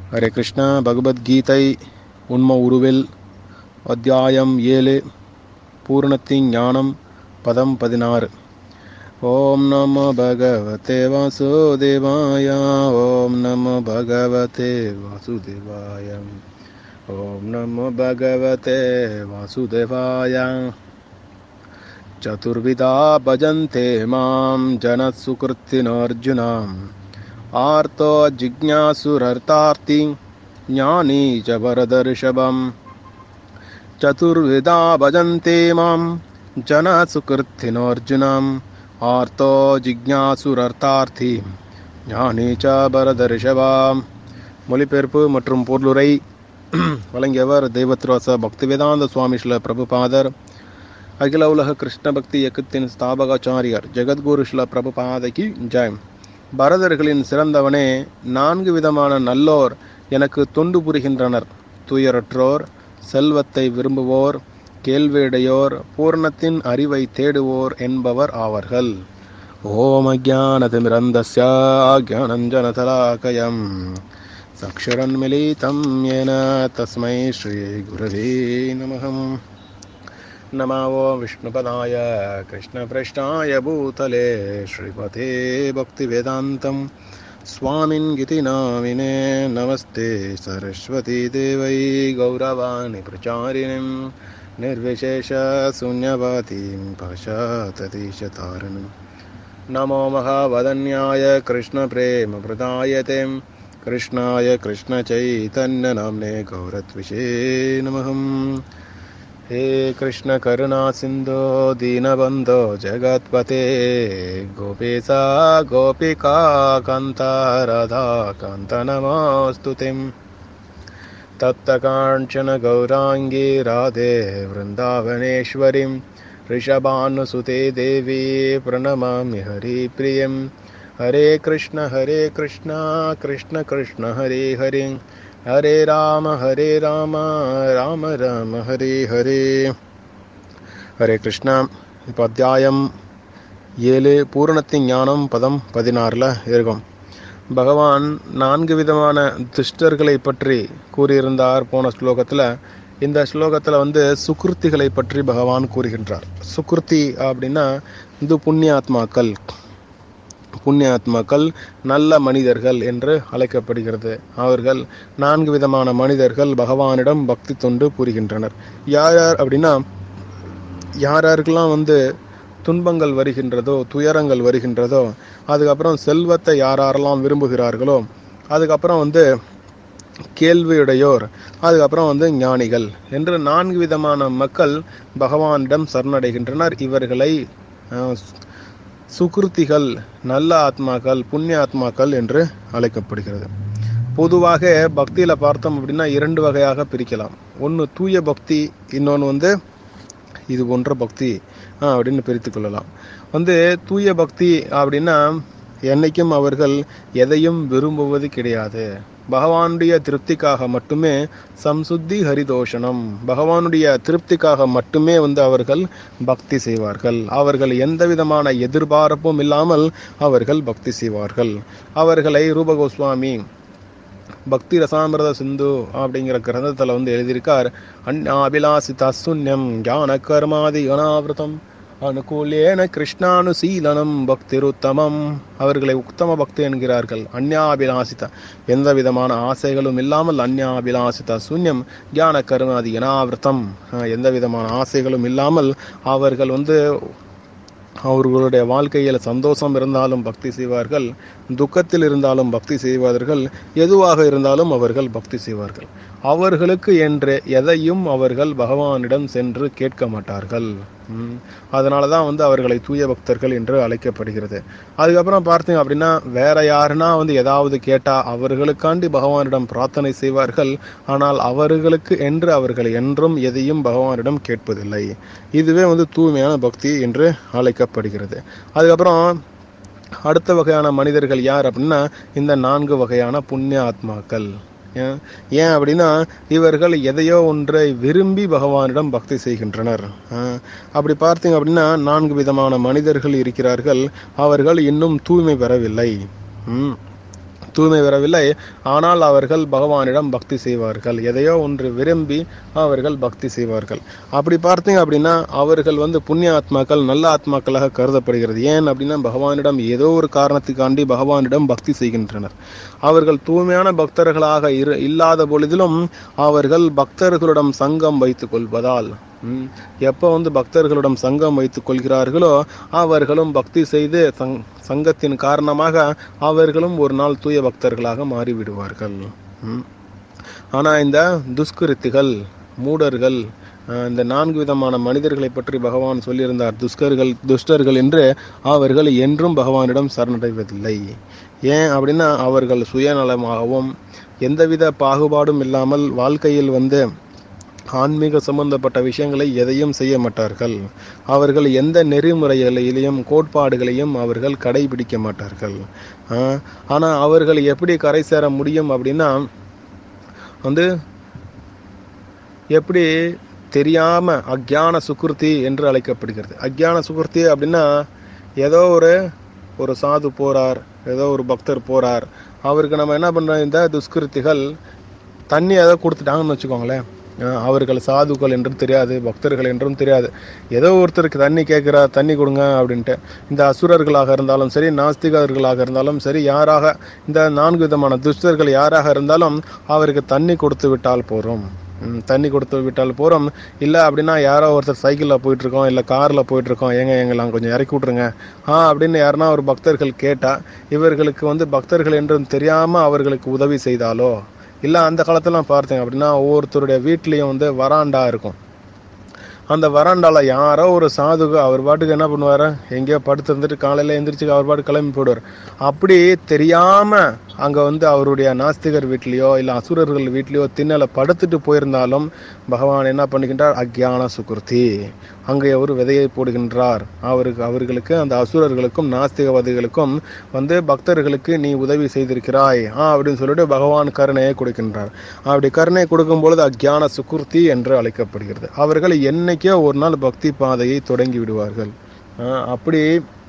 ஹரே கிருஷ்ணா பகவத்கீதை உண்ம உருவில் அத்தியாயம் ஏழு பூர்ணத்தின் ஞானம் பதம் பதினாறு ஓம் நம பகவதே வாசுதேவாய ஓம் நம பகவதே வாசுதேவாய ஓம் நம பகவதே வாசுதேவாய चतुर्विधा भजन्ते मां जनः सुकृतिनोऽर्जुनाम् आर्तो जिज्ञासुरर्तार्ति ज्ञानी च वरदर्शभम् चतुर्विधा भजन्ते मां जनः सुकृतिनोऽर्जुनाम् ஆர்த்தோ ஜிக்ஞாசுரர்த்தார்த்தி ஞானி ச பரதர்ஷவாம் மொழிபெயர்ப்பு மற்றும் பொருளுரை வழங்கியவர் தெய்வத்ரோச பக்திவேதாந்த சுவாமி ஸ்ல பிரபுபாதர் அகில உலக கிருஷ்ண பக்தி இயக்கத்தின் ஸ்தாபகாச்சாரியர் ஜெகத்குரு ஸ்ல பிரபுபாதைக்கு ஜெயம் பரதர்களின் சிறந்தவனே நான்கு விதமான நல்லோர் எனக்கு தொண்டு புரிகின்றனர் துயரற்றோர் செல்வத்தை விரும்புவோர் கேள்வியுடையோர் பூர்ணத்தின் அறிவை தேடுவோர் என்பவர் ஆவார்கள் ஓம் அஜானதிமிரந்தஸ்ய ஜானஞ்சனதலாக்கயம் சக்ஷரன்மிலிதம் येन तस्मै श्रीगुरवे नमः नमो विष्णुपदाय कृष्णपृष्ठाय भूतले श्रीमते भक्तिवेदान्तं स्वामिन् गितिनामिने नमस्ते सरस्वतीदेवै गौरवाणि प्रचारिणीं निर्विशेषशून्यवातीं पाशाततीशतारिणम् नमो महावदन्याय कृष्णप्रेमप्रदायते कृष्णाय कृष्णचैतन्यनाम्ने गौरत्विषे नमः हे कृष्णकरुणासिन्धो दीनबन्धो जगत्पते गोपेशा गोपिका कान्ता राधा कान्तनमोऽस्तु तिम् तप्तकाञ्चन गौराङ्गी राधे वृन्दावनेश्वरीं ऋषभानुसुते देवी प्रणमामि हरिप्रियं हरे कृष्ण हरे कृष्ण कृष्ण कृष्ण हरे हरे ஹரே ராம ஹரே ராம ராம ராம ஹரே ஹரே ஹரே கிருஷ்ணா இப்போ அத்தியாயம் ஏழு பூரணத்தின் ஞானம் பதம் பதினாறில் இருக்கும் பகவான் நான்கு விதமான துஷ்டர்களை பற்றி கூறியிருந்தார் போன ஸ்லோகத்தில் இந்த ஸ்லோகத்தில் வந்து சுக்ருத்திகளை பற்றி பகவான் கூறுகின்றார் சுக்ருத்தி அப்படின்னா இது புண்ணியாத்மாக்கள் புண்ணியாத்மாக்கள் நல்ல மனிதர்கள் என்று அழைக்கப்படுகிறது அவர்கள் நான்கு விதமான மனிதர்கள் பகவானிடம் பக்தி தொண்டு புரிகின்றனர் யார் யார் அப்படின்னா யார் யாருக்கெல்லாம் வந்து துன்பங்கள் வருகின்றதோ துயரங்கள் வருகின்றதோ அதுக்கப்புறம் செல்வத்தை யார் யாரெல்லாம் விரும்புகிறார்களோ அதுக்கப்புறம் வந்து கேள்வியுடையோர் அதுக்கப்புறம் வந்து ஞானிகள் என்று நான்கு விதமான மக்கள் பகவானிடம் சரணடைகின்றனர் இவர்களை சுகிருத்திகள் நல்ல ஆத்மாக்கள் புண்ணிய ஆத்மாக்கள் என்று அழைக்கப்படுகிறது பொதுவாக பக்தியில் பார்த்தோம் அப்படின்னா இரண்டு வகையாக பிரிக்கலாம் ஒன்று தூய பக்தி இன்னொன்று வந்து இது போன்ற பக்தி அப்படின்னு பிரித்து கொள்ளலாம் வந்து தூய பக்தி அப்படின்னா என்னைக்கும் அவர்கள் எதையும் விரும்புவது கிடையாது பகவானுடைய திருப்திக்காக மட்டுமே சம்சுத்தி ஹரிதோஷனம் பகவானுடைய திருப்திக்காக மட்டுமே வந்து அவர்கள் பக்தி செய்வார்கள் அவர்கள் எந்த விதமான எதிர்பார்ப்பும் இல்லாமல் அவர்கள் பக்தி செய்வார்கள் அவர்களை ரூப கோஸ்வாமி பக்தி ரசாமிரத சிந்து அப்படிங்கிற கிரந்தத்தில் வந்து எழுதியிருக்கார் அந்நாபிலாசி தசுன்யம் ஞான கர்மாதி அனாவிரதம் அனுகூலேன கிருஷ்ணானுசீலனம் பக்திருத்தமம் அவர்களை உத்தம பக்தி என்கிறார்கள் அந்யாபிலாசித எந்த விதமான ஆசைகளும் இல்லாமல் அந்யாபிலாசித சூன்யம் ஞான கருணாதி அனாவிரதம் எந்த விதமான ஆசைகளும் இல்லாமல் அவர்கள் வந்து அவர்களுடைய வாழ்க்கையில் சந்தோஷம் இருந்தாலும் பக்தி செய்வார்கள் துக்கத்தில் இருந்தாலும் பக்தி செய்வார்கள் எதுவாக இருந்தாலும் அவர்கள் பக்தி செய்வார்கள் அவர்களுக்கு என்று எதையும் அவர்கள் பகவானிடம் சென்று கேட்க மாட்டார்கள் அதனால தான் வந்து அவர்களை தூய பக்தர்கள் என்று அழைக்கப்படுகிறது அதுக்கப்புறம் பார்த்தீங்க அப்படின்னா வேற யாருன்னா வந்து ஏதாவது கேட்டால் அவர்களுக்காண்டி பகவானிடம் பிரார்த்தனை செய்வார்கள் ஆனால் அவர்களுக்கு என்று அவர்கள் என்றும் எதையும் பகவானிடம் கேட்பதில்லை இதுவே வந்து தூய்மையான பக்தி என்று அழைக்கப்படுகிறது அதுக்கப்புறம் அடுத்த வகையான மனிதர்கள் யார் அப்படின்னா இந்த நான்கு வகையான புண்ணிய ஆத்மாக்கள் ஏன் ஏன் அப்படின்னா இவர்கள் எதையோ ஒன்றை விரும்பி பகவானிடம் பக்தி செய்கின்றனர் ஆஹ் அப்படி பார்த்தீங்க அப்படின்னா நான்கு விதமான மனிதர்கள் இருக்கிறார்கள் அவர்கள் இன்னும் தூய்மை பெறவில்லை ம் தூய்மை வரவில்லை ஆனால் அவர்கள் பகவானிடம் பக்தி செய்வார்கள் எதையோ ஒன்று விரும்பி அவர்கள் பக்தி செய்வார்கள் அப்படி பார்த்தீங்க அப்படின்னா அவர்கள் வந்து புண்ணிய ஆத்மாக்கள் நல்ல ஆத்மாக்களாக கருதப்படுகிறது ஏன் அப்படின்னா பகவானிடம் ஏதோ ஒரு காரணத்துக்காண்டி பகவானிடம் பக்தி செய்கின்றனர் அவர்கள் தூய்மையான பக்தர்களாக இரு இல்லாத பொழுதிலும் அவர்கள் பக்தர்களிடம் சங்கம் வைத்துக் கொள்வதால் ம், எப்போ வந்து பக்தர்களிடம் சங்கம் வைத்துக் கொள்கிறார்களோ அவர்களும் பக்தி செய்து சங் சங்கத்தின் காரணமாக அவர்களும் ஒரு நாள் தூய பக்தர்களாக மாறிவிடுவார்கள் ம். ஆனா இந்த துஷ்கிருத்திகள் மூடர்கள் அஹ், இந்த நான்கு விதமான மனிதர்களை பற்றி பகவான் சொல்லியிருந்தார் துஷ்கர்கள் துஷ்டர்கள் என்று அவர்கள் என்றும் பகவானிடம் சரணடைவதில்லை ஏன் அப்படின்னா அவர்கள் சுயநலமாகவும் எந்தவித பாகுபாடும் இல்லாமல் வாழ்க்கையில் வந்து ஆன்மீக சம்பந்தப்பட்ட விஷயங்களை எதையும் செய்ய மாட்டார்கள் அவர்கள் எந்த நெறிமுறைகளையும் கோட்பாடுகளையும் அவர்கள் கடைபிடிக்க மாட்டார்கள் ஆஹ், ஆனா அவர்கள் எப்படி கரை சேர முடியும் அப்படின்னா வந்து எப்படி தெரியாம அக்ஞான சுக்ருதி என்று அழைக்கப்படுகிறது அக்ஞான சுக்ருதி அப்படின்னா ஏதோ ஒரு ஒரு சாது போறார் ஏதோ ஒரு பக்தர் போறார் அவருக்கு நம்ம என்ன பண்றோம் இந்த துஷ்கிருத்திகள் தண்ணி ஏதோ கொடுத்துட்டாங்கன்னு வச்சுக்கோங்களேன் அஹ் அவர்கள் சாதுக்கள் என்றும் தெரியாது பக்தர்கள் என்றும் தெரியாது ஏதோ ஒருத்தருக்கு தண்ணி கேட்குறா தண்ணி கொடுங்க அப்படின்ட்டு இந்த அசுரர்களாக இருந்தாலும் சரி நாஸ்திகர்களாக இருந்தாலும் சரி யாராக இந்த நான்கு விதமான துஷ்டர்கள் யாராக இருந்தாலும் அவருக்கு தண்ணி கொடுத்து விட்டால் போறோம் ம், தண்ணி கொடுத்து விட்டால் போறோம் இல்லை அப்படின்னா யாரோ ஒருத்தர் சைக்கிளில் போயிட்டு இருக்கோம் இல்லை காரில் போயிட்டு இருக்கோம் ஏங்க எங்கெல்லாம் கொஞ்சம் இறக்கி விட்ருங்க ஆ அப்படின்னு யாருன்னா ஒரு பக்தர்கள் கேட்டால் இவர்களுக்கு வந்து பக்தர்கள் என்றும் தெரியாமல் அவர்களுக்கு உதவி செய்தாலோ இல்லை அந்த காலத்துலாம் பார்த்தீங்க அப்படின்னா ஒவ்வொருத்தருடைய வீட்லேயும் வந்து வராண்டா இருக்கும் அந்த வராண்டால யாரோ ஒரு சாதுகு அவர் பாட்டுக்கு என்ன பண்ணுவாரு எங்கேயோ படுத்து இருந்துட்டு காலையில எந்திரிச்சு அவர் பாட்டு கிளம்பி போயிடுவார் அப்படி தெரியாம அங்க வந்து அவருடைய நாஸ்திகர் வீட்லயோ இல்ல அசுரர்கள் வீட்லயோ திண்ணல படுத்துட்டு போயிருந்தாலும் பகவான் என்ன பண்ணுகின்றார் அக்ஞான சுகிருதி அங்கே ஒரு விதையை போடுகின்றார் அவருக்கு அவர்களுக்கு அந்த அசுரர்களுக்கும் நாஸ்திகவாதிகளுக்கும் வந்து பக்தர்களுக்கு நீ உதவி செய்திருக்கிறாய் ஆ அப்படின்னு சொல்லிட்டு பகவான் கருணையை கொடுக்கின்றார் அப்படி கருணை கொடுக்கும் பொழுது அக்ஞான சுகுர்த்தி என்று அழைக்கப்படுகிறது அவர்கள் என்னைக்கோ ஒரு நாள் பக்தி பாதையை தொடங்கி விடுவார்கள் ஆ, அப்படி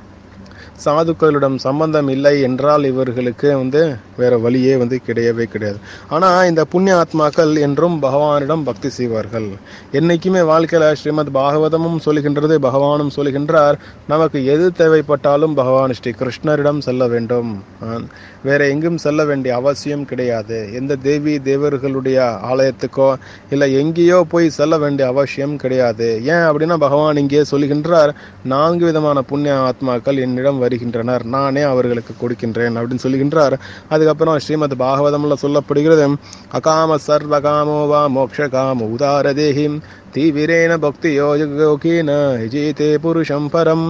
சாதுக்களிடம் சம்பந்தம் இல்லை என்றால் இவர்களுக்கு வந்து வேற வழியே வந்து கிடையவே கிடையாது ஆனா இந்த புண்ணிய ஆத்மாக்கள் என்றும் பகவானிடம் பக்தி செய்வார்கள் என்னைக்குமே வாழ்க்கையில ஸ்ரீமத் பாகவதமும் சொல்லுகின்றது பகவானும் சொல்லுகின்றார் நமக்கு எது தேவைப்பட்டாலும் பகவான் ஸ்ரீ கிருஷ்ணரிடம் செல்ல வேண்டும் ஆ, வேற எங்கும் செல்ல வேண்டிய அவசியம் கிடையாது எந்த தேவி தேவர்களுடைய ஆலயத்துக்கோ இல்லை எங்கேயோ போய் செல்ல வேண்டிய அவசியம் கிடையாது ஏன் அப்படின்னா பகவான் இங்கே சொல்லுகின்றார் நான்கு விதமான புண்ணிய ஆத்மாக்கள் என்னிடம் வருகின்றனர் நானே அவர்களுக்கு கொடுக்கின்றேன் அப்படின்னு சொல்லுகின்றார் அதுக்கப்புறம் ஸ்ரீமத் பாகவதம்ல சொல்லப்படுகிறது அகாம சர்வகாமோ வா மோக்ஷ காம உதார தேஹிம் தீவிரேன பக்தி யோகீன ஜீதே புருஷம் பரம்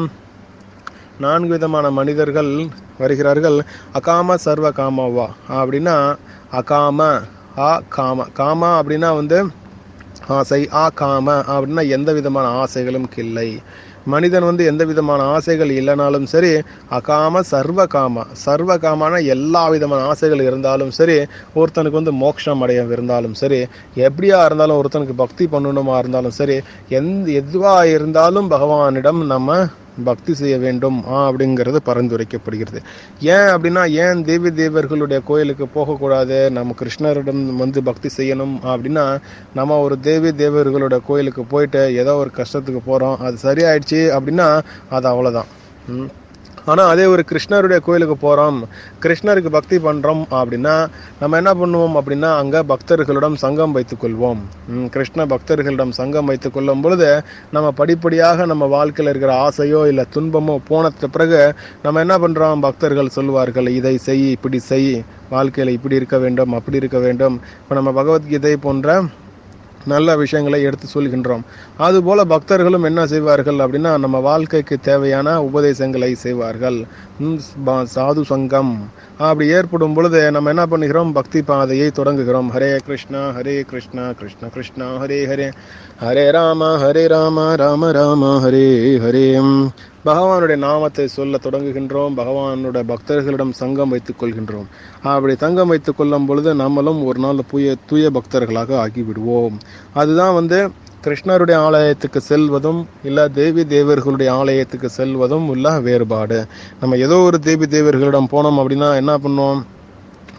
நான்கு விதமான மனிதர்கள் வருகிறார்கள் அகாம சர்வ காமவா அப்படின்னா அகாம ஆ காம காமா அப்படின்னா வந்து ஆசை ஆ காம அப்படின்னா எந்த விதமான ஆசைகளும் இல்லை மனிதன் வந்து எந்த விதமான ஆசைகள் இல்லைனாலும் சரி அகாம சர்வ காம சர்வ காமான எல்லா விதமான ஆசைகள் இருந்தாலும் சரி ஒருத்தனுக்கு வந்து மோட்சம் அடைய இருந்தாலும் சரி எப்படியா இருந்தாலும் ஒருத்தனுக்கு பக்தி பண்ணணுமா இருந்தாலும் சரி எந்த எதுவா இருந்தாலும் பகவானிடம் நம்ம பக்தி செய்ய வேண்டும் ஆ அப்படிங்கிறது பரிந்துரைக்கப்படுகிறது ஏன் அப்படின்னா ஏன் தேவி தேவர்களுடைய கோயிலுக்கு போகக்கூடாது நம்ம கிருஷ்ணரிடம் வந்து பக்தி செய்யணும் அப்படின்னா நம்ம ஒரு தேவி தேவர்களோட கோயிலுக்கு போயிட்டு ஏதோ ஒரு கஷ்டத்துக்கு போகிறோம் அது சரியாயிடுச்சு அப்படின்னா அது அவ்வளோதான் ம் ஆனால் அதே ஒரு கிருஷ்ணருடைய கோயிலுக்கு போகிறோம் கிருஷ்ணருக்கு பக்தி பண்ணுறோம் அப்படின்னா நம்ம என்ன பண்ணுவோம் அப்படின்னா அங்கே பக்தர்களிடம் சங்கம் வைத்துக் கொள்வோம் ம், கிருஷ்ண பக்தர்களிடம் சங்கம் வைத்துக் கொள்ளும் பொழுது நம்ம படிப்படியாக நம்ம வாழ்க்கையில் இருக்கிற ஆசையோ இல்லை துன்பமோ போனதுக்கு பிறகு நம்ம என்ன பண்ணுறோம் பக்தர்கள் சொல்வார்கள் இதை செய் இப்படி செய் வாழ்க்கையில் இப்படி இருக்க வேண்டும் அப்படி இருக்க வேண்டும் இப்போ நம்ம பகவத்கீதை போன்ற நல்ல விஷயங்களை எடுத்து சொல்கின்றோம் அதுபோல பக்தர்களும் என்ன செய்வார்கள் அப்படின்னா நம்ம வாழ்க்கைக்கு தேவையான உபதேசங்களை செய்வார்கள் ம், ப- சாது சங்கம் அப்படி ஏற்படும் பொழுது நம்ம என்ன பண்ணுகிறோம் பக்தி பாதையை தொடங்குகிறோம் ஹரே கிருஷ்ணா ஹரே கிருஷ்ணா கிருஷ்ண கிருஷ்ணா ஹரே ஹரே ஹரே ராம ஹரே ராம ராம ராம ஹரே ஹரே பகவானுடைய நாமத்தை சொல்ல தொடங்குகின்றோம் பகவானுடைய பக்தர்களிடம் சங்கம் வைத்துக் கொள்கின்றோம் அப்படி தங்கம் வைத்துக் கொள்ளும் பொழுது நம்மளும் ஒரு நாள் தூய தூய பக்தர்களாக ஆகிவிடுவோம் அதுதான் வந்து கிருஷ்ணருடைய ஆலயத்துக்கு செல்வதும் இல்ல தேவி தேவர்களுடைய ஆலயத்துக்கு செல்வதும் உள்ள வேறுபாடு நம்ம ஏதோ ஒரு தேவி தேவர்களிடம் போனோம் அப்படின்னா என்ன பண்ணுவோம்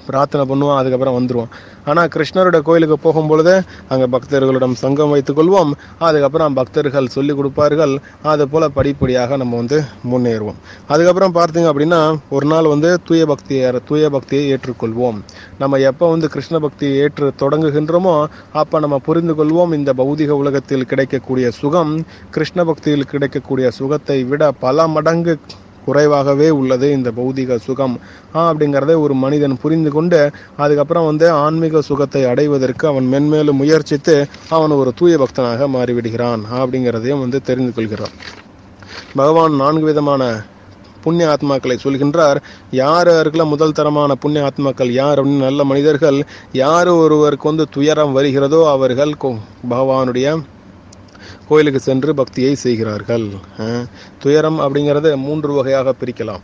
பிரார்த்தனை பண்ணுவோம் அதுக்கப்புறம் வந்துருவோம் ஆனா கிருஷ்ணருடைய கோயிலுக்கு போகும்பொழுது அங்க பக்தர்களிடம் சங்கம் வைத்துக் கொள்வோம் அதுக்கப்புறம் பக்தர்கள் சொல்லி கொடுப்பார்கள் அது போல படிப்படியாக நம்ம வந்து முன்னேறுவோம் அதுக்கப்புறம் பார்த்தீங்க அப்படின்னா ஒரு நாள் வந்து தூய பக்தியை தூய பக்தியை ஏற்றுக்கொள்வோம் நம்ம எப்போ வந்து கிருஷ்ண பக்தியை ஏற்று தொடங்குகின்றோமோ அப்ப நம்ம புரிந்து கொள்வோம் இந்த பௌதிக உலகத்தில் கிடைக்கக்கூடிய சுகம் கிருஷ்ண பக்தியில் கிடைக்கக்கூடிய சுகத்தை விட பல மடங்கு குறைவாகவே உள்ளது இந்த பௌதிக சுகம் ஆ, அப்படிங்கிறதை ஒரு மனிதன் புரிந்து கொண்டு அதுக்கப்புறம் வந்து ஆன்மீக சுகத்தை அடைவதற்கு அவன் மென்மேலும் முயற்சித்து அவன் ஒரு தூய பக்தனாக மாறிவிடுகிறான் அப்படிங்கிறதையும் வந்து தெரிந்து கொள்கிறான் பகவான் நான்கு விதமான புண்ணிய ஆத்மாக்களை சொல்கின்றார் யார் யாருக்குள்ள முதல் தரமான புண்ணிய ஆத்மாக்கள் யார் அப்படின்னு நல்ல மனிதர்கள் யார் ஒருவருக்கு வந்து துயரம் வருகிறதோ அவர்கள் கொ- பகவானுடைய கோயிலுக்கு சென்று பக்தியை செய்கிறார்கள் அஹ், துயரம் அப்படிங்கிறத மூன்று வகையாக பிரிக்கலாம்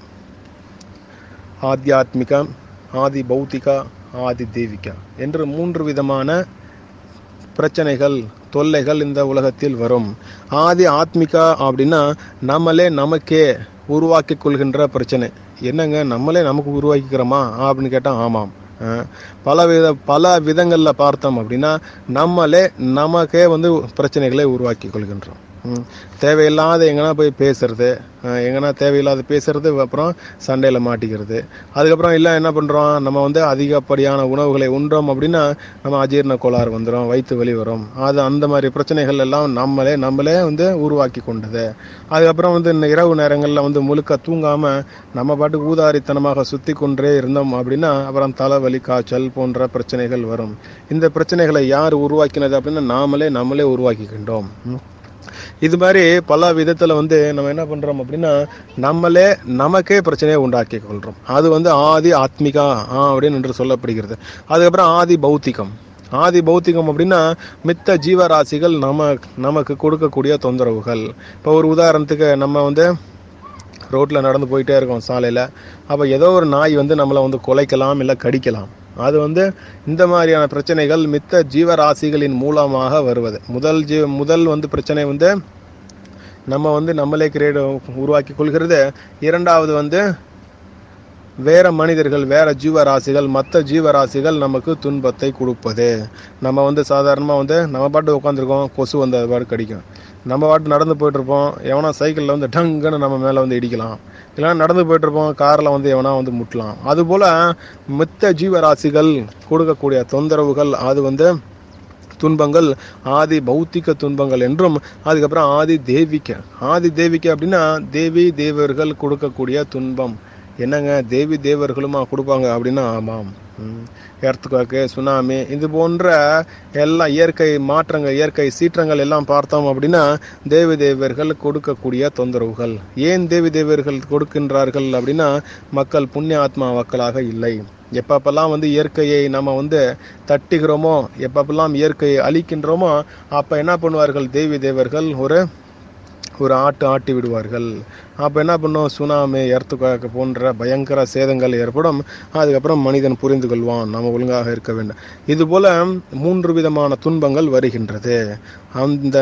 ஆத்தியாத்மிக ஆதி பௌத்திகா ஆதி தெய்வீகா என்று மூன்று விதமான பிரச்சனைகள் தொல்லைகள் இந்த உலகத்தில் வரும் ஆதி ஆத்மிகா அப்படின்னா நம்மளே நமக்கே உருவாக்கி கொள்கின்ற பிரச்சனை என்னங்க நம்மளே நமக்கு உருவாக்கிக்கிறோமா அப்படின்னு கேட்டால் ஆமாம் அஹ், பல வித பல விதங்களில் பார்த்தோம் அப்படின்னா நம்மளே நமக்கே வந்து பிரச்சனைகளை உருவாக்கி கொள்கின்றோம் ம். தேவையில்லாத எங்கன்னா போய் பேசுறது அஹ், எங்கன்னா தேவையில்லாத பேசுறது அப்புறம் சண்டையில் மாட்டிக்கிறது அதுக்கப்புறம் இல்லை என்ன பண்ணுறோம் நம்ம வந்து அதிகப்படியான உணவுகளை உண்றோம் அப்படின்னா நம்ம அஜீரண கோளாறு வந்துடும் வயிற்று வலி வரும் அது அந்த மாதிரி பிரச்சனைகள் எல்லாம் நம்மளே நம்மளே வந்து உருவாக்கி கொண்டது அதுக்கப்புறம் வந்து இந்த இரவு நேரங்களில் வந்து முழுக்க தூங்காமல் நம்ம பாட்டுக்கு ஊதாரித்தனமாக சுற்றி கொண்டே இருந்தோம் அப்படின்னா அப்புறம் தலைவலி காய்ச்சல் போன்ற பிரச்சனைகள் வரும் இந்த பிரச்சனைகளை யார் உருவாக்கினது அப்படின்னா நாமளே நம்மளே உருவாக்கிக்கின்றோம் ம். இது மாதிரி பல விதத்துல வந்து நம்ம என்ன பண்றோம் அப்படின்னா நம்மளே நமக்கே பிரச்சனையை உண்டாக்கி கொள்றோம் அது வந்து ஆதி ஆத்மிகா ஆ, அப்படின்னு என்று சொல்லப்படுகிறது அதுக்கப்புறம் ஆதி பௌத்திகம் ஆதி பௌத்திகம் அப்படின்னா மித்த ஜீவராசிகள் நம்ம நமக்கு கொடுக்கக்கூடிய தொந்தரவுகள் இப்போ ஒரு உதாரணத்துக்கு நம்ம வந்து ரோட்டில் நடந்து போயிட்டே இருக்கோம் சாலையில் அப்போ ஏதோ ஒரு நாய் வந்து நம்மளை வந்து குலைக்கலாம் இல்லை கடிக்கலாம் அது வந்து இந்த மாதிரியான பிரச்சனைகள் மித்த ஜீவராசிகளின் மூலமாக வருவது முதல் ஜீ முதல் வந்து பிரச்சனை வந்து நம்ம வந்து நம்மளே கிரியேட் உருவாக்கி கொள்கிறது இரண்டாவது வந்து வேற மனிதர்கள் வேற ஜீவராசிகள் மற்ற ஜீவராசிகள் நமக்கு துன்பத்தை கொடுப்பது நம்ம வந்து சாதாரணமாக வந்து நம்ம பாட்டு உட்காந்துருக்கோம் கொசு வந்து அது பாட்டு கடிக்கும் நம்ம பாட்டு நடந்து போயிட்டு இருப்போம் எவனா சைக்கிளில் வந்து டங்குன்னு நம்ம மேலே வந்து இடிக்கலாம் இல்லைன்னா நடந்து போயிட்டு இருப்போம் காரில் வந்து எவனா வந்து முட்டலாம் அதுபோல் மித்த ஜீவராசிகள் கொடுக்கக்கூடிய தொந்தரவுகள் அது வந்து துன்பங்கள் ஆதி பௌத்திக துன்பங்கள் என்றும் அதுக்கப்புறம் ஆதி தேவிக்க ஆதி தேவிக்க அப்படின்னா தேவி தேவர்கள் கொடுக்கக்கூடிய துன்பம் என்னங்க தேவி தேவர்களுமா கொடுப்பாங்க அப்படின்னா ஆமாம் எர்த்துக்காக்கு சுனாமி இது போன்ற எல்லா இயற்கை மாற்றங்கள் இயற்கை சீற்றங்கள் எல்லாம் பார்த்தோம் அப்படின்னா தேவி தேவர்கள் கொடுக்கக்கூடிய தொந்தரவுகள் ஏன் தேவி தேவர்கள் கொடுக்கின்றார்கள் அப்படின்னா மக்கள் புண்ணிய ஆத்மா மக்களாக இல்லை எப்பப்பெல்லாம் வந்து இயற்கையை நம்ம வந்து தட்டுகிறோமோ எப்பப்பெல்லாம் இயற்கையை அழிக்கின்றோமோ அப்ப என்ன பண்ணுவார்கள் தேவி தேவர்கள் ஒரு ஒரு ஆட்டு ஆட்டி விடுவார்கள் அப்போ என்ன பண்ணும் சுனாமி எர்த்துக்காக்கு போன்ற பயங்கர சேதங்கள் ஏற்படும் அதுக்கப்புறம் மனிதன் புரிந்து கொள்வான் நம்ம ஒழுங்காக இருக்க வேண்டும் இது போல மூன்று விதமான துன்பங்கள் வருகின்றது அந்த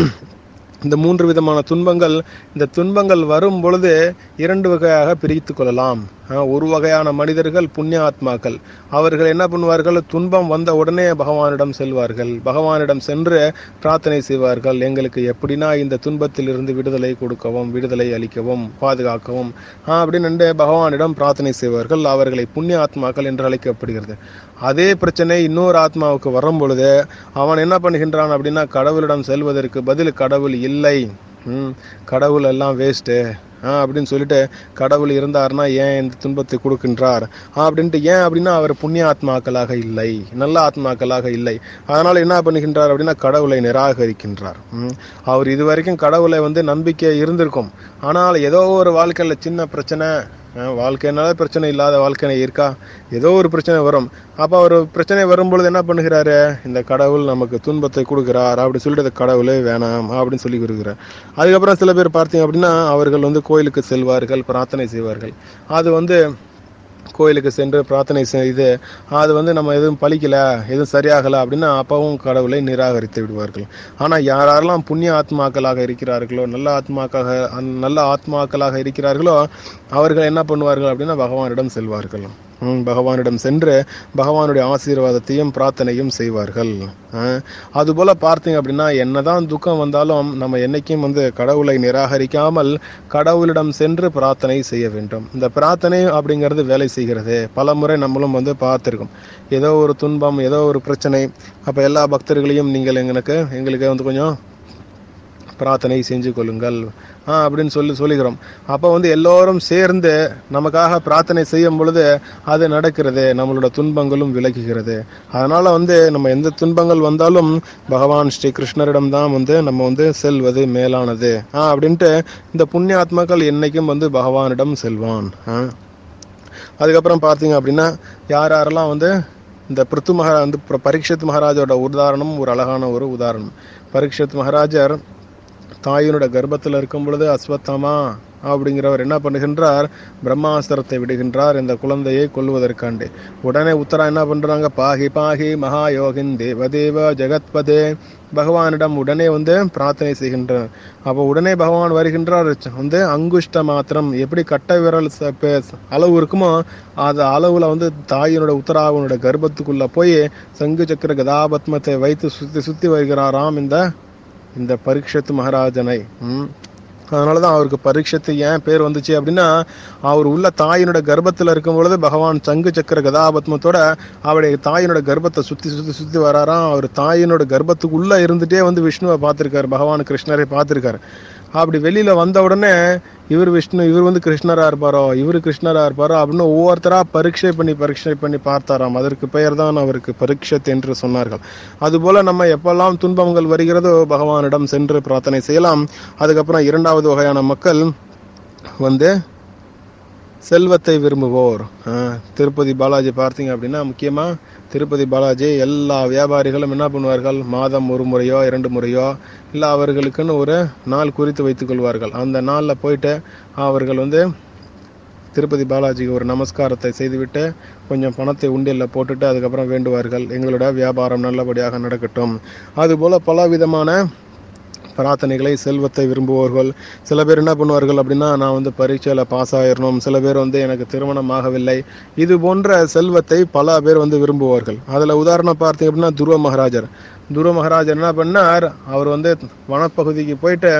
இந்த மூன்று விதமான துன்பங்கள் இந்த துன்பங்கள் வரும் பொழுது இரண்டு வகையாக பிரித்து கொள்ளலாம் அஹ் ஒரு வகையான மனிதர்கள் புண்ணிய ஆத்மாக்கள் அவர்கள் என்ன பண்ணுவார்கள் துன்பம் வந்த உடனே பகவானிடம் செல்வார்கள் பகவானிடம் சென்று பிரார்த்தனை செய்வார்கள் எங்களுக்கு எப்படின்னா இந்த துன்பத்தில் இருந்து விடுதலை கொடுக்கவும் விடுதலை அளிக்கவும் பாதுகாக்கவும் ஆஹ் அப்படின்னு பகவானிடம் பிரார்த்தனை செய்வார்கள் அவர்களை புண்ணிய ஆத்மாக்கள் என்று அழைக்கப்படுகிறது அதே பிரச்சனை இன்னொரு ஆத்மாவுக்கு வரும் பொழுது அவன் என்ன பண்ணுகின்றான் அப்படின்னா கடவுளிடம் செல்வதற்கு பதில் கடவுள் இல்லை ம், கடவுள் எல்லாம் வேஸ்ட்டு அப்படின்னு சொல்லிட்டு கடவுள் இருந்தார்னா ஏன் இந்த துன்பத்தை கொடுக்கின்றார் அப்படின்ட்டு ஏன் அப்படின்னா அவர் புண்ணிய ஆத்மாக்களாக இல்லை நல்ல ஆத்மாக்களாக இல்லை அதனால என்ன பண்ணுகின்றார் அப்படின்னா கடவுளை நிராகரிக்கின்றார் ம். அவர் இதுவரைக்கும் கடவுளை வந்து நம்பிக்கை இருந்திருக்கும் ஆனால் ஏதோ ஒரு வாழ்க்கையில சின்ன பிரச்சனை அஹ், வாழ்க்கைனால பிரச்சனை இல்லாத வாழ்க்கை இருக்கா ஏதோ ஒரு பிரச்சனை வரும் அப்ப அவர் பிரச்சனை வரும்பொழுது என்ன பண்ணுகிறாரு இந்த கடவுள் நமக்கு துன்பத்தை கொடுக்கிறார் அப்படி சொல்லிட்டு அந்த கடவுளே வேணாம் அப்படின்னு சொல்லி கொடுக்குறார் அதுக்கப்புறம் சில பேர் பார்த்தீங்க அப்படின்னா அவர்கள் வந்து கோயிலுக்கு செல்வார்கள் பிரார்த்தனை செய்வார்கள் அது வந்து கோயிலுக்கு சென்று பிரார்த்தனை செய்து அது வந்து நம்ம எதுவும் பலிக்கல எதுவும் சரியாகல அப்படின்னா அப்பவும் கடவுளை நிராகரித்து விடுவார்கள் ஆனா யாரெல்லாம் புண்ணிய ஆத்மாக்களாக இருக்கிறார்களோ நல்ல ஆத்மாக்காக அந்த நல்ல ஆத்மாக்களாக இருக்கிறார்களோ அவர்கள் என்ன பண்ணுவார்கள் அப்படின்னா பகவானிடம் செல்வார்கள் ம், பகவானிடம் சென்று பகவானுடைய ஆசீர்வாதத்தையும் பிரார்த்தனையும் செய்வார்கள் அஹ், அதுபோல பார்த்தீங்க அப்படின்னா என்னதான் துக்கம் வந்தாலும் நம்ம என்னைக்கும் வந்து கடவுளை நிராகரிக்காமல் கடவுளிடம் சென்று பிரார்த்தனை செய்ய வேண்டும் இந்த பிரார்த்தனை அப்படிங்கிறது வேலை செய்கிறது பல முறை நம்மளும் வந்து பார்த்துருக்கோம் ஏதோ ஒரு துன்பம் ஏதோ ஒரு பிரச்சனை அப்போ எல்லா பக்தர்களையும் நீங்கள் எங்களுக்கு எங்களுக்கு வந்து கொஞ்சம் பிரார்த்தனை செஞ்சு கொள்ளுங்கள் ஆ அப்படின்னு சொல்லி சொல்லுகிறோம் அப்போ வந்து எல்லோரும் சேர்ந்து நமக்காக பிரார்த்தனை செய்யும் பொழுது அது நடக்கிறது நம்மளோட துன்பங்களும் விலகுகிறது அதனால வந்து நம்ம எந்த துன்பங்கள் வந்தாலும் பகவான் ஸ்ரீ கிருஷ்ணரிடம் தான் வந்து நம்ம வந்து செல்வது மேலானது ஆ அப்படின்ட்டு இந்த புண்ணிய ஆத்மாக்கள் என்னைக்கும் வந்து பகவானிடம் செல்வான் ஆ அதுக்கப்புறம் பார்த்தீங்க அப்படின்னா யார் யாரெல்லாம் வந்து இந்த பிருத்து மகா வந்து ப- பரீட்சித் மகாராஜோட உதாரணம் ஒரு அழகான ஒரு உதாரணம் பரீட்சித் மகாராஜர் தாயினோட கர்ப்பத்தில் இருக்கும் பொழுது அஸ்வத்தாமா அப்படிங்கிறவர் என்ன பண்ணுகின்றார் பிரம்மாஸ்திரத்தை விடுகின்றார் இந்த குழந்தையை கொல்லுவதற்காண்டு உடனே உத்தரா என்ன பண்றாங்க பாகி பாகி மகாயோகின் தேவதேவ ஜெகத்பதே பகவானிடம் உடனே வந்து பிரார்த்தனை செய்கின்றார் அப்போ உடனே பகவான் வருகின்றார் வந்து அங்குஷ்ட மாத்திரம் எப்படி கட்டை விரல் ச- பே- அளவு இருக்குமோ அது அளவுல வந்து தாயினோட உத்தராவனோட கர்ப்பத்துக்குள்ள போய் சங்கு சக்கர கதாபத்மத்தை வைத்து சுத்தி சுத்தி வருகிறாராம் இந்த இந்த பரீட்சத்து மகாராஜனை ம். அதனாலதான் அவருக்கு பரீட்சத்து ஏன் பேர் வந்துச்சு அப்படின்னா அவர் உள்ள தாயினோட கர்ப்பத்துல இருக்கும் பொழுது பகவான் சங்கு சக்கர கதாபத்மத்தோட அவருடைய தாயினோட கர்ப்பத்தை சுத்தி சுத்தி சுத்தி வராராம் அவர் தாயினோட கர்ப்பத்துக்குள்ள இருந்துட்டே வந்து விஷ்ணுவை பார்த்திருக்காரு பகவான் கிருஷ்ணரை பார்த்திருக்காரு அப்படி வெளியில வந்த உடனே இவர் விஷ்ணு இவர் வந்து கிருஷ்ணரா இருப்பாரோ இவர் கிருஷ்ணரா இருப்பாரோ அப்படின்னு ஒவ்வொருத்தரா பரீட்சை பண்ணி பரீட்சை பண்ணி பார்த்தாராம் அதற்கு பெயர் தான் அவருக்கு பரீட்சத் என்று சொன்னார்கள் அதுபோல நம்ம எப்பெல்லாம் துன்பங்கள் வருகிறதோ பகவானிடம் சென்று பிரார்த்தனை செய்யலாம் அதுக்கப்புறம் இரண்டாவது வகையான மக்கள் வந்து செல்வத்தை விரும்புவோர் ஆ, திருப்பதி பாலாஜி பார்த்தீங்க அப்படின்னா முக்கியமா திருப்பதி பாலாஜி எல்லா வியாபாரிகளும் என்ன பண்ணுவார்கள் மாதம் ஒரு முறையோ இரண்டு முறையோ இல்லை அவர்களுக்குன்னு ஒரு நாள் குறித்து வைத்துக் கொள்வார்கள் அந்த நாளில் போயிட்டு அவர்கள் வந்து திருப்பதி பாலாஜிக்கு ஒரு நமஸ்காரத்தை செய்துவிட்டு கொஞ்சம் பணத்தை உண்டியலில் போட்டுட்டு அதுக்கப்புறம் வேண்டுவார்கள் எங்களோட வியாபாரம் நல்லபடியாக நடக்கட்டும் அதுபோல பல விதமான பிரார்த்தனைகளை செல்வத்தை விரும்புவார்கள் சில பேர் என்ன பண்ணுவார்கள் அப்படின்னா நான் வந்து பரீட்சையில் பாஸ் ஆயிடணும் சில பேர் வந்து எனக்கு திருமணம் ஆகவில்லை இது போன்ற செல்வத்தை பல பேர் வந்து விரும்புவார்கள் அதில் உதாரணம் பார்த்தீங்க அப்படின்னா துருவ மகாராஜர் துருவ மகாராஜர் என்ன பண்ணார் அவர் வந்து வனப்பகுதிக்கு போயிட்டு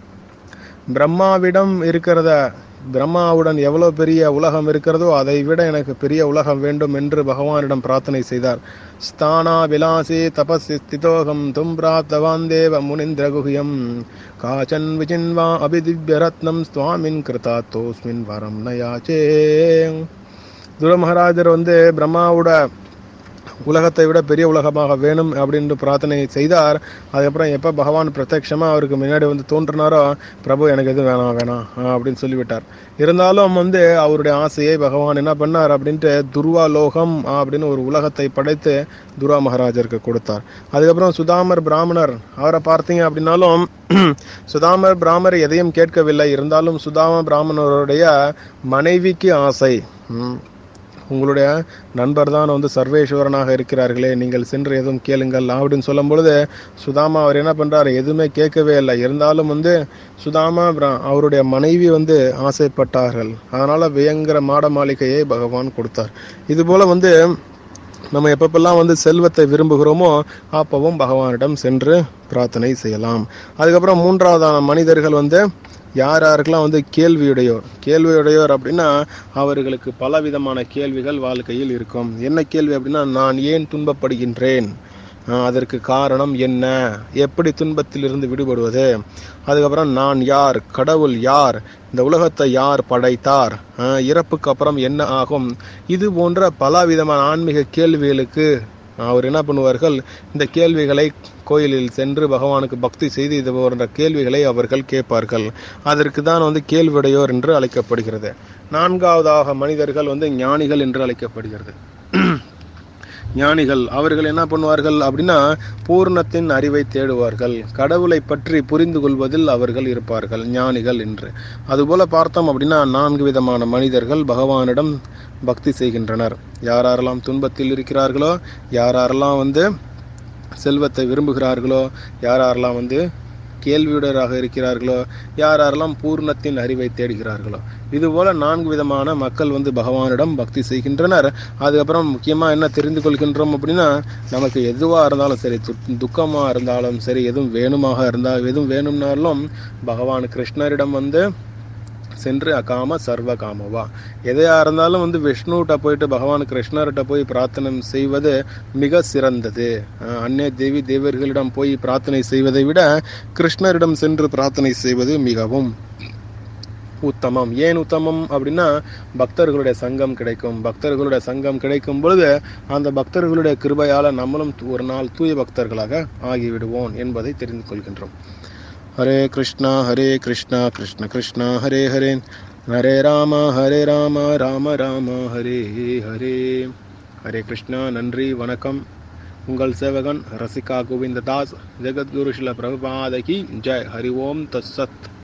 பிரம்மாவிடம் இருக்கிறத பிரம்மாவுடன் எவ்வளவு பெரிய உலகம் இருக்கிறதோ அதை விட எனக்கு பெரிய உலகம் வேண்டும் என்று பகவானிடம் பிரார்த்தனை செய்தார் ஸ்தானா விலாசி தபஸ்வி ஸ்திதோகம் தும் பிராப்தவான் தேவ முனிந்திர குஹ்யம் காச்சன் விசின்வா அபிதிவ்ய ரத்னம் ஸ்வாமின் கிருதா தோஸ்மின் வரம் நயாச்சே துர மகாராஜர் வந்து பிரம்மாவோட உலகத்தை விட பெரிய உலகமாக வேணும் அப்படின்னு பிரார்த்தனை செய்தார் அதுக்கப்புறம் எப்போ பகவான் பிரத்யட்சமாக அவருக்கு முன்னாடி வந்து தோன்றினாரோ பிரபு எனக்கு எதுவும் வேணாம் வேணாம் ஆ, அப்படின்னு சொல்லிவிட்டார் இருந்தாலும் வந்து அவருடைய ஆசையை பகவான் என்ன பண்ணார் அப்படின்ட்டு துர்வா லோகம் அப்படின்னு ஒரு உலகத்தை படைத்து துர்வா மகாராஜருக்கு கொடுத்தார் அதுக்கப்புறம் சுதாமர் பிராமணர் அவரை பார்த்தீங்க அப்படின்னாலும் சுதாமர் பிராமர் எதையும் கேட்கவில்லை இருந்தாலும் சுதாம பிராமணருடைய மனைவிக்கு ஆசை ம். உங்களுடைய நண்பர் தான் வந்து சர்வேஸ்வரனாக இருக்கிறார்களே நீங்கள் சென்று எதுவும் கேளுங்கள் அப்படின்னு சொல்லும் பொழுது சுதாமா அவர் என்ன பண்றாரு எதுவுமே கேட்கவே இல்லை இருந்தாலும் வந்து சுதாமா பிர- அவருடைய மனைவி வந்து ஆசைப்பட்டார்கள் அதனால பயங்கர மாட மாளிகையை பகவான் கொடுத்தார் இது போல வந்து நம்ம எப்பப்பெல்லாம் வந்து செல்வத்தை விரும்புகிறோமோ அப்பவும் பகவானிடம் சென்று பிரார்த்தனை செய்யலாம் அதுக்கப்புறம் மூன்றாவதான மனிதர்கள் வந்து யார் யாருக்கெல்லாம் வந்து கேள்வியுடையோர் கேள்வியுடையோர் அப்படின்னா அவர்களுக்கு பல விதமான கேள்விகள் வாழ்க்கையில் இருக்கும் என்ன கேள்வி அப்படின்னா நான் ஏன் துன்பப்படுகின்றேன் ஆஹ் அதற்கு காரணம் என்ன எப்படி துன்பத்திலிருந்து விடுபடுவது அதுக்கப்புறம் நான் யார் கடவுள் யார் இந்த உலகத்தை யார் படைத்தார் ஆஹ் இறப்புக்கு அப்புறம் என்ன ஆகும் இது போன்ற பல விதமான ஆன்மீக கேள்விகளுக்கு அவர் என்ன பண்ணுவார்கள் இந்த கேள்விகளை கோயிலில் சென்று பகவானுக்கு பக்தி செய்து இது போன்ற கேள்விகளை அவர்கள் கேட்பார்கள் அதற்கு தான் வந்து கேள்வியுடையோர் என்று அழைக்கப்படுகிறது நான்காவதாக மனிதர்கள் வந்து ஞானிகள் என்று அழைக்கப்படுகிறது ஞானிகள் அவர்கள் என்ன பண்ணுவார்கள் அப்படின்னா பூர்ணத்தின் அறிவை தேடுவார்கள் கடவுளை பற்றி புரிந்து கொள்வதில் அவர்கள் இருப்பார்கள் ஞானிகள் என்று அதுபோல பார்த்தோம் அப்படின்னா நான்கு விதமான மனிதர்கள் பகவானிடம் பக்தி செய்கின்றனர் யார் யாரெல்லாம் துன்பத்தில் இருக்கிறார்களோ யார் யாரெல்லாம் வந்து செல்வத்தை விரும்புகிறார்களோ யார் யாரெல்லாம் வந்து கேள்வியுடராக இருக்கிறார்களோ யார் யாரெல்லாம் பூர்ணத்தின் அறிவை தேடுகிறார்களோ இதுபோல நான்கு விதமான மக்கள் வந்து பகவானிடம் பக்தி செய்கின்றனர் அதுக்கப்புறம் முக்கியமா என்ன தெரிந்து கொள்கின்றோம் அப்படின்னா நமக்கு எதுவா இருந்தாலும் சரி து- துக்கமா இருந்தாலும் சரி எதுவும் வேணுமாக இருந்தால் எதுவும் வேணும்னாலும் பகவான் கிருஷ்ணரிடம் வந்து சென்று அகாம சர்வ காமவா எதையா இருந்தாலும் வந்து விஷ்ணுகிட்ட போயிட்டு பகவான் கிருஷ்ணர்கிட்ட போய் பிரார்த்தனை செய்வது மிக சிறந்தது அஹ் அந்நிய தேவி தேவர்களிடம் போய் பிரார்த்தனை செய்வதை விட கிருஷ்ணரிடம் சென்று பிரார்த்தனை செய்வது மிகவும் உத்தமம் ஏன் உத்தமம் அப்படின்னா பக்தர்களுடைய சங்கம் கிடைக்கும் பக்தர்களுடைய சங்கம் கிடைக்கும் பொழுது அந்த பக்தர்களுடைய கிருபையால நம்மளும் து- ஒரு நாள் தூய பக்தர்களாக ஆகிவிடுவோம் என்பதை தெரிந்து கொள்கின்றோம் ஹரே கிருஷ்ணா ஹரே கிருஷ்ணா கிருஷ்ண கிருஷ்ணா ஹரே ஹரே ஹரே ராம ஹரே ராம ராம ராம ஹரே ஹரே ஹரே கிருஷ்ணா நன்றி வணக்கம் உங்கள் சேவகன் ரசிகா கோவிந்ததாஸ் ஜெகத்குரு ஸ்ரீல பிரபுபாதகி ஜெய் ஹரி ஓம் தத்சத்